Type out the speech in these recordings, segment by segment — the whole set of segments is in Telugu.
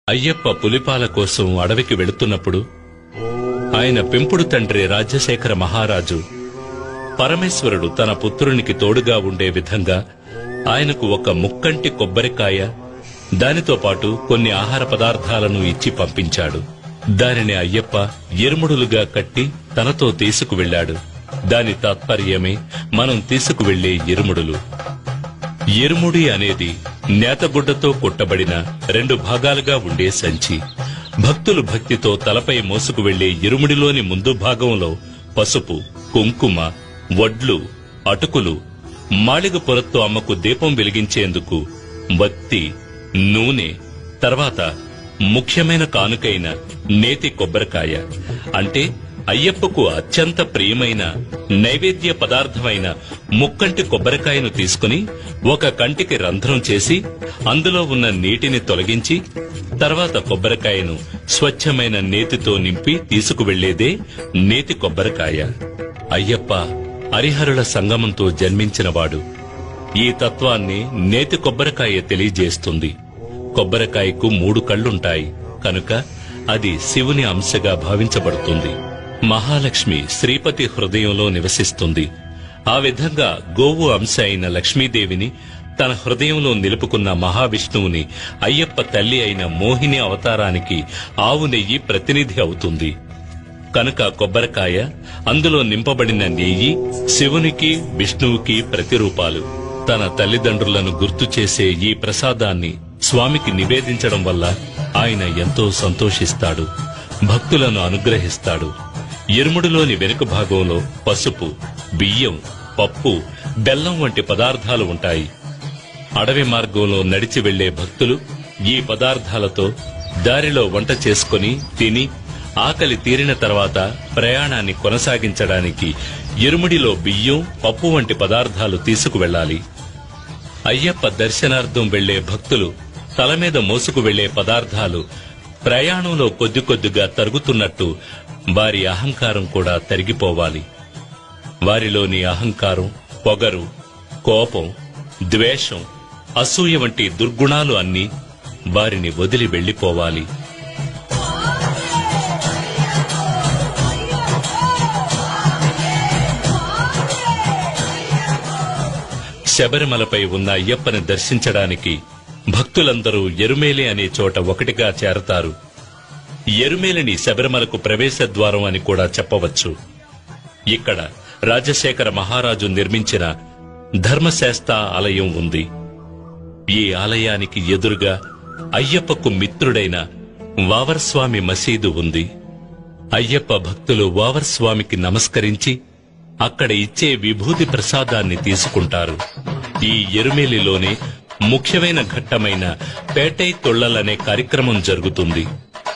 అయ్యప్ప పులిపాల కోసం అడవికి వెళుతున్నప్పుడు ఆయన పెంపుడు తండ్రి రాజశేఖర మహారాజు పరమేశ్వరుడు తన పుత్రునికి తోడుగా ఉండే విధంగా ఆయనకు ఒక ముక్కంటి కొబ్బరికాయ దానితో పాటు కొన్ని ఆహార పదార్థాలను ఇచ్చి పంపించాడు దానిని అయ్యప్ప ఎరుముడులుగా కట్టి తనతో తీసుకువెళ్ళాడు దాని తాత్పర్యమే మనం తీసుకువెళ్లే ఎరుముడులు ఎరుముడి అనేది నేతగుడ్డతో కుట్టబడిన రెండు భాగాలుగా ఉండే సంచి భక్తులు భక్తితో తలపై మోసుకు వెళ్లే ఇరుముడిలోని ముందు భాగంలో పసుపు కుంకుమ వడ్లు అటుకులు మాళిగ పొరతో అమ్మకు దీపం వెలిగించేందుకు వత్తి నూనె తర్వాత ముఖ్యమైన కానుకైన నేతి కొబ్బరికాయ అంటే అయ్యప్పకు అత్యంత ప్రియమైన నైవేద్య పదార్థమైన ముక్కంటి కొబ్బరికాయను తీసుకుని ఒక కంటికి రంధ్రం చేసి అందులో ఉన్న నీటిని తొలగించి తర్వాత కొబ్బరికాయను స్వచ్ఛమైన నేతితో నింపి తీసుకువెళ్లేదే నేతి కొబ్బరికాయ అయ్యప్ప హరిహరుల సంగమంతో జన్మించినవాడు ఈ తత్వాన్ని నేతి కొబ్బరికాయ తెలియజేస్తుంది కొబ్బరికాయకు మూడు కళ్ళుంటాయి కనుక అది శివుని అంశగా భావించబడుతుంది మహాలక్ష్మి శ్రీపతి హృదయంలో నివసిస్తుంది ఆ విధంగా గోవు అంశ అయిన లక్ష్మీదేవిని తన హృదయంలో నిలుపుకున్న మహావిష్ణువుని అయ్యప్ప తల్లి అయిన మోహిని అవతారానికి ఆవు నెయ్యి ప్రతినిధి అవుతుంది కనుక కొబ్బరికాయ అందులో నింపబడిన నెయ్యి శివునికి విష్ణువుకి ప్రతిరూపాలు తన తల్లిదండ్రులను గుర్తు చేసే ఈ ప్రసాదాన్ని స్వామికి నివేదించడం వల్ల ఆయన ఎంతో సంతోషిస్తాడు భక్తులను అనుగ్రహిస్తాడు ఇరుముడిలోని వెనుక భాగంలో పసుపు బియ్యం పప్పు బెల్లం వంటి పదార్థాలు ఉంటాయి అడవి మార్గంలో నడిచి వెళ్లే భక్తులు ఈ పదార్థాలతో దారిలో వంట చేసుకుని తిని ఆకలి తీరిన తర్వాత ప్రయాణాన్ని కొనసాగించడానికి ఇరుముడిలో బియ్యం పప్పు వంటి పదార్థాలు తీసుకువెళ్ళాలి అయ్యప్ప దర్శనార్థం వెళ్లే భక్తులు తల మీద మోసుకు వెళ్లే పదార్థాలు ప్రయాణంలో కొద్ది కొద్దిగా తరుగుతున్నట్టు వారి అహంకారం కూడా తరిగిపోవాలి వారిలోని అహంకారం పొగరు కోపం ద్వేషం అసూయ వంటి దుర్గుణాలు అన్నీ వారిని వదిలి వెళ్లిపోవాలి శబరిమలపై ఉన్న అయ్యప్పని దర్శించడానికి భక్తులందరూ ఎరుమేలి అనే చోట ఒకటిగా చేరతారు ఎరుమేలిని శబరిమలకు ప్రవేశ ద్వారం అని కూడా చెప్పవచ్చు ఇక్కడ రాజశేఖర మహారాజు నిర్మించిన ధర్మశాస్త ఆలయం ఉంది ఈ ఆలయానికి ఎదురుగా అయ్యప్పకు మిత్రుడైన వావర్స్వామి మసీదు ఉంది అయ్యప్ప భక్తులు వావర్స్వామికి నమస్కరించి అక్కడ ఇచ్చే విభూతి ప్రసాదాన్ని తీసుకుంటారు ఈ ఎరుమేలిలోనే ముఖ్యమైన ఘట్టమైన పేటై తొళ్లలనే కార్యక్రమం జరుగుతుంది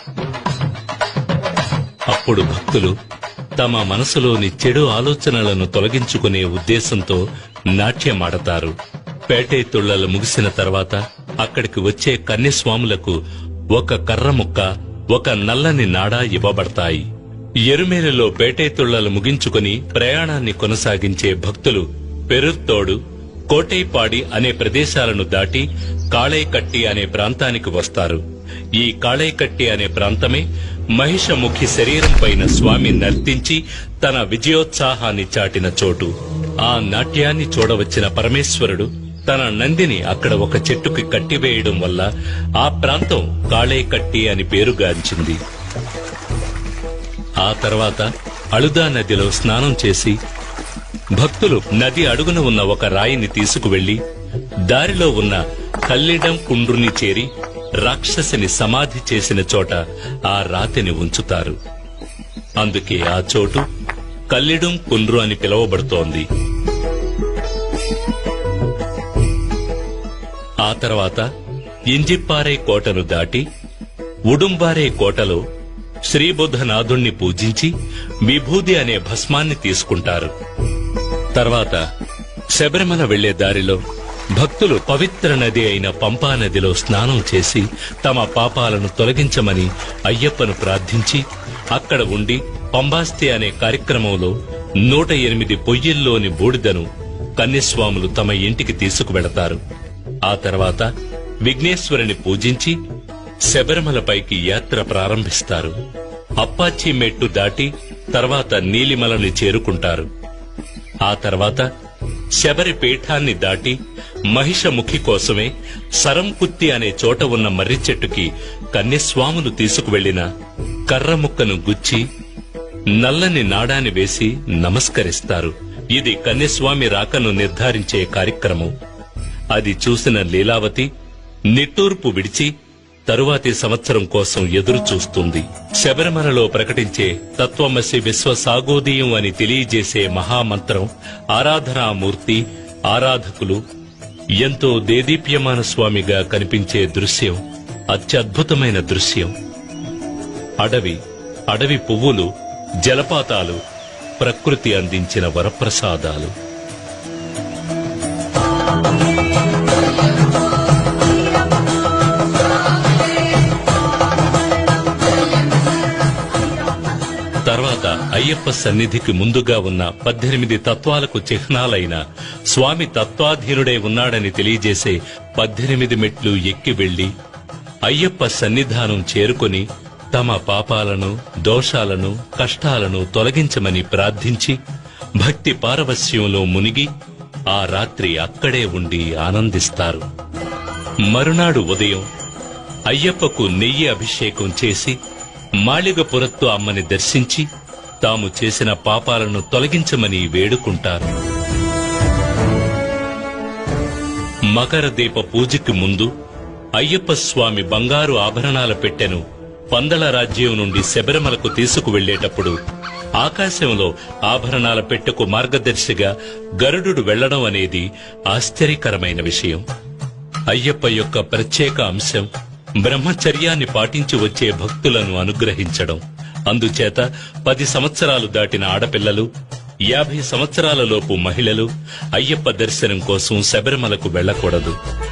అప్పుడు భక్తులు తమ మనసులోని చెడు ఆలోచనలను తొలగించుకునే ఉద్దేశంతో నాట్యమాడతారు పేటై తుళ్లలు ముగిసిన తర్వాత అక్కడికి వచ్చే కన్యస్వాములకు ఒక కర్ర ముక్క ఒక నల్లని నాడా ఇవ్వబడతాయి ఎరుమేలిలో పేటై తుళ్లలు ముగించుకుని ప్రయాణాన్ని కొనసాగించే భక్తులు పెరుత్తోడు కోటైపాడి అనే ప్రదేశాలను దాటి కాళైకట్టి అనే ప్రాంతానికి వస్తారు ఈ కాళైకట్టి అనే ప్రాంతమే మహిషముఖి శరీరం పైన స్వామి నర్తించి తన విజయోత్సాహాన్ని చాటిన చోటు ఆ నాట్యాన్ని చూడవచ్చిన పరమేశ్వరుడు తన నందిని అక్కడ ఒక చెట్టుకి కట్టివేయడం వల్ల ఆ ప్రాంతం కాళైకట్టి అని పేరుగాంచింది ఆ తర్వాత అళుదా నదిలో స్నానం చేసి భక్తులు నది అడుగున ఉన్న ఒక రాయిని తీసుకువెళ్లి దారిలో ఉన్న కల్లిడం కుండ్రుని చేరి రాక్షసిని సమాధి చేసిన చోట ఆ రాతిని ఉంచుతారు అందుకే ఆ చోటు కల్లిడం కుండ్రు అని పిలువబడుతోంది ఆ తర్వాత ఇంజిప్పారే కోటను దాటి ఉడుంబారే కోటలో శ్రీబుద్ధనాథుణ్ణి పూజించి విభూది అనే భస్మాన్ని తీసుకుంటారు తర్వాత శబరిమల వెళ్లే దారిలో భక్తులు పవిత్ర నది అయిన పంపా నదిలో స్నానం చేసి తమ పాపాలను తొలగించమని అయ్యప్పను ప్రార్థించి అక్కడ ఉండి పంబాస్తి అనే కార్యక్రమంలో నూట ఎనిమిది పొయ్యిల్లోని బూడిదను కన్యస్వాములు తమ ఇంటికి తీసుకువెళతారు ఆ తర్వాత విఘ్నేశ్వరుని పూజించి శబరిమలపైకి యాత్ర ప్రారంభిస్తారు అప్పాచి మెట్టు దాటి తర్వాత నీలిమలని చేరుకుంటారు ఆ తర్వాత శబరి పీఠాన్ని దాటి మహిషముఖి కోసమే సరంకుత్తి అనే చోట ఉన్న మర్రి చెట్టుకి కన్యస్వాములు తీసుకువెళ్లిన కర్రముక్కను గుచ్చి నల్లని నాడాని వేసి నమస్కరిస్తారు ఇది కన్యస్వామి రాకను నిర్ధారించే కార్యక్రమం అది చూసిన లీలావతి నిట్టూర్పు విడిచి తరువాతి సంవత్సరం కోసం ఎదురు చూస్తుంది శబరిమలలో ప్రకటించే తత్వమసి విశ్వ సాగోదీయం అని తెలియజేసే మహామంత్రం ఆరాధనామూర్తి ఆరాధకులు ఎంతో దేదీప్యమాన స్వామిగా కనిపించే దృశ్యం అత్యద్భుతమైన దృశ్యం అడవి అడవి పువ్వులు జలపాతాలు ప్రకృతి అందించిన వరప్రసాదాలు తర్వాత అయ్యప్ప సన్నిధికి ముందుగా ఉన్న పద్దెనిమిది తత్వాలకు చిహ్నాలైన స్వామి తత్వాధీనుడై ఉన్నాడని తెలియజేసే పద్దెనిమిది మెట్లు ఎక్కి వెళ్లి అయ్యప్ప సన్నిధానం చేరుకొని తమ పాపాలను దోషాలను కష్టాలను తొలగించమని ప్రార్థించి భక్తి పారవస్యంలో మునిగి ఆ రాత్రి అక్కడే ఉండి ఆనందిస్తారు మరునాడు ఉదయం అయ్యప్పకు నెయ్యి అభిషేకం చేసి మాళిగపురత్తు అమ్మని దర్శించి తాము చేసిన పాపాలను తొలగించమని వేడుకుంటారు మకర దీప పూజకి ముందు అయ్యప్ప స్వామి బంగారు ఆభరణాల పెట్టెను పందల రాజ్యం నుండి శబరిమలకు తీసుకువెళ్లేటప్పుడు ఆకాశంలో ఆభరణాల పెట్టెకు మార్గదర్శిగా గరుడు వెళ్లడం అనేది ఆశ్చర్యకరమైన విషయం అయ్యప్ప యొక్క ప్రత్యేక అంశం బ్రహ్మచర్యాన్ని పాటించి వచ్చే భక్తులను అనుగ్రహించడం అందుచేత పది సంవత్సరాలు దాటిన ఆడపిల్లలు యాభై సంవత్సరాల లోపు మహిళలు అయ్యప్ప దర్శనం కోసం శబరిమలకు వెళ్లకూడదు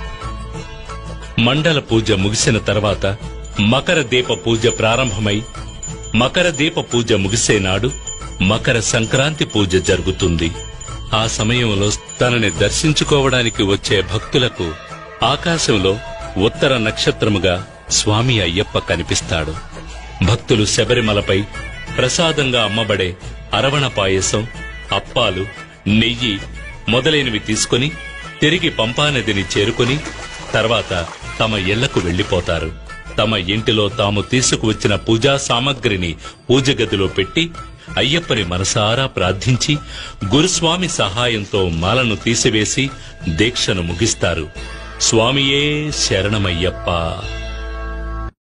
మండల పూజ ముగిసిన తర్వాత మకర దీప పూజ ప్రారంభమై మకర దీప పూజ ముగిసే నాడు మకర సంక్రాంతి పూజ జరుగుతుంది ఆ సమయంలో తనని దర్శించుకోవడానికి వచ్చే భక్తులకు ఆకాశంలో ఉత్తర నక్షత్రముగా స్వామి అయ్యప్ప కనిపిస్తాడు భక్తులు శబరిమలపై ప్రసాదంగా అమ్మబడే అరవణ పాయసం అప్పాలు నెయ్యి మొదలైనవి తీసుకుని తిరిగి పంపానదిని చేరుకుని తర్వాత తమ ఇళ్లకు వెళ్లిపోతారు తమ ఇంటిలో తాము తీసుకువచ్చిన పూజా సామగ్రిని పూజ గదిలో పెట్టి అయ్యప్పని మనసారా ప్రార్థించి గురుస్వామి సహాయంతో మాలను తీసివేసి దీక్షను ముగిస్తారు స్వామియే శరణమయ్యప్ప